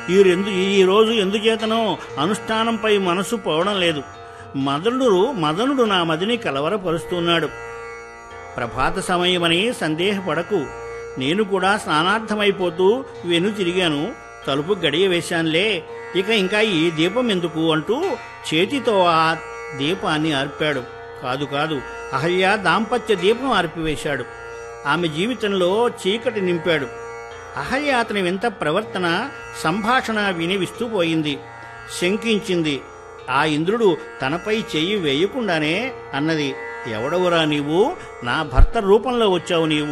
ఈ రెండు ఈ రోజు ఎందుచేతనో అనుష్ఠానంపై మనసు పోవడం లేదు మదనుడు మదనుడు నా మదిని కలవరపరుస్తున్నాడు ప్రభాత సమయమని సందేహపడకు నేను కూడా స్నానార్థమైపోతూ వెను తిరిగాను తలుపు గడియ వేశానులే ఇక ఇంకా ఈ దీపం ఎందుకు అంటూ చేతితో ఆ దీపాన్ని ఆర్పాడు కాదు కాదు అహల్య దాంపత్య దీపం ఆర్పివేశాడు ఆమె జీవితంలో చీకటి నింపాడు అహల్య అతని వింత ప్రవర్తన సంభాషణ విని విస్తుపోయింది శంకించింది ఆ ఇంద్రుడు తనపై చెయ్యి వేయకుండానే అన్నది ఎవడవురా నీవు నా భర్త రూపంలో వచ్చావు నీవు